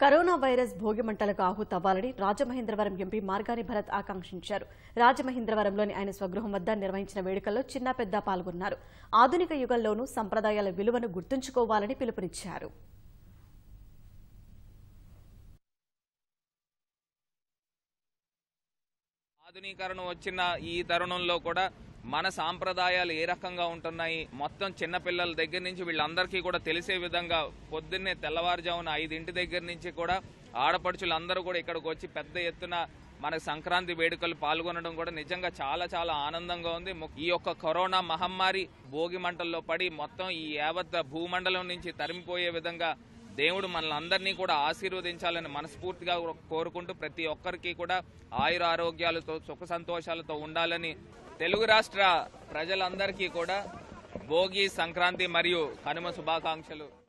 corona virus Bhogi మంటలకు ఆహుతవ్వాలని Rajamahendravaram MP Margani Bharat ఆకాంక్షించారు రాజమహేంద్రవరంలోని ఆయన స్వగృహం వద్ద నిర్వహించిన వేడుకల్లో చిన్న పెద్ద పాల్గొన్నారు ఆధునిక యుగంలోనూ సంప్రదాయాల విలువను గుర్తుంచుకోవాలని పిలుపునిచ్చారు ఆధునీకరణ వచ్చిన ఈ తరుణంలో కూడా మన సాంప్రదాయాలు ఏ రకంగా ఉంటున్నాయి మొత్తం చిన్నపిల్లల దగ్గర నుంచి వీళ్ళందరికీ కూడా తెలిసే విధంగా పొద్దున్నే తెల్లవారుజామున ఐదింటి దగ్గర నుంచి కూడా ఆడపడుచులు అందరూ కూడా ఇక్కడికి వచ్చి పెద్ద ఎత్తున మన సంక్రాంతి వేడుకలు పాల్గొనడం కూడా నిజంగా చాలా చాలా ఆనందంగా ఉంది ము- ఈ యొక్క కరోనా మహమ్మారి భోగి మంటల్లో పడి మొత్తం ఈ యావత్ భూమండలం నుంచి తరిమిపోయే విధంగా దేవుడు మనల్ని అందరినీ కూడా ఆశీర్వదించాలని మనస్ఫూర్తిగా కోరుకుంటూ ప్రతి ఒక్కరికి కూడా ఆయుర ఆరోగ్యాలతో సుఖ సంతోషాలతో ఉండాలని తెలుగు రాష్ట్ర ప్రజలందరికీ కూడా భోగి సంక్రాంతి మరియు కనుమ శుభాకాంక్షలు